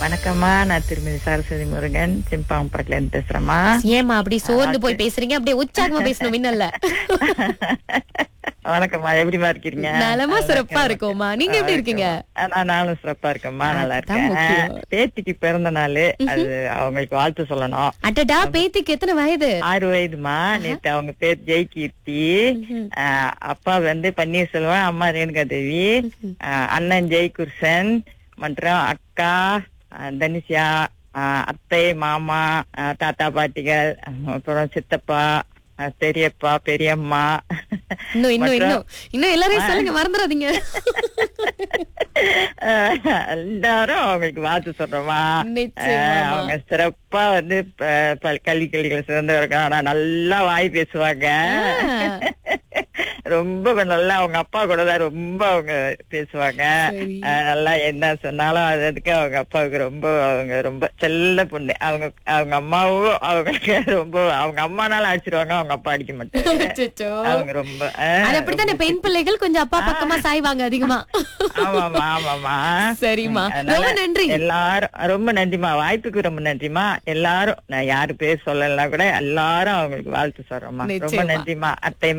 வணக்கம்மா நான் திருமதி சரஸ்வதி முருகன் சிம்பாம்பட்டில இருந்து பேசுறேம்மா ஏமா அப்படி சோர்ந்து போய் பேசுறீங்க அப்படியே உற்சாகமா பேசணும் மின்னல்ல வணக்கம்மா எப்படிமா இருக்கீங்க நலமா சிறப்பா இருக்கோமா நீங்க எப்படி இருக்கீங்க ஆ, நான் நானும் சிறப்பா இருக்கேம்மா நல்லா அதான் இருக்கேன் முக்கியம். பேத்திக்கு பிறந்த நாள் அது அவங்களுக்கு வாழ்த்து சொல்லணும் அடடா பேத்திக்கு எத்தனை வயது ஆறு வயதுமா நேத்து அவங்க பேர் ஜெய் கீர்த்தி ஆ, அப்பா வந்து பன்னீர்செல்வம் அம்மா ரேணுகா தேவி ஆ, அண்ணன் ஜெய்குர்சன் மற்றும் அக்கா ஆ, தனிஷா ஆ, அத்தை மாமா ஆ, தாத்தா பாட்டிகள் அப்புறம் சித்தப்பா ஆ, பெரியப்பா பெரியம்மா இன்னும் இன்னும் மற்றும் இன்னும் இன்னும் எல்லாரையும் சொல்லுங்க மறந்துடாதீங்க எல்லாரும் அவங்களுக்கு வாழ்த்து சொல்றோமா நிச்சயமாமா. அவங்க சிறப்பா வந்து ப- ப- கல்வி கல்விகளை சிறந்தவர்கள் ஆனா நல்லா வாய் பேசுவாங்க ரொம்ப நல்லா அவங்க அப்பா கூட தான் ரொம்ப அவங்க பேசுவாங்க சரி. அஹ் நல்லா என்ன சொன்னாலும் அது அதுக்கு அவங்க அப்பாவுக்கு ரொம்ப அவங்க ரொம்ப செல்ல பொண்ணு அவங்க அவங்க அம்மாவும் அவங்களுக்கு ரொம்ப அவங்க அம்மானால அடிச்சிருவாங்க அவங்க அப்பா அடிக்க மாட்டாங்க அச்சச்சோ. அவங்க ரொம்ப அஹ், அது அப்படித்தானே பெண் பிள்ளைகள் கொஞ்சம் அப்பா பக்கமா சாய்வாங்க அதிகமா ஆமாமா ஆமாமா சரிம்மா அதனால ரொம்ப நன்றி எல்லாரும் ரொம்ப நன்றிமா வாய்ப்புக்கு ரொம்ப நன்றிமா எல்லாரும் நான் யாரு பேர் சொல்லலாம் கூட எல்லாரும் அவங்களுக்கு வாழ்த்து சொல்றோம்மா ரொம்ப நிச்சயமா. நன்றிமா அத்தை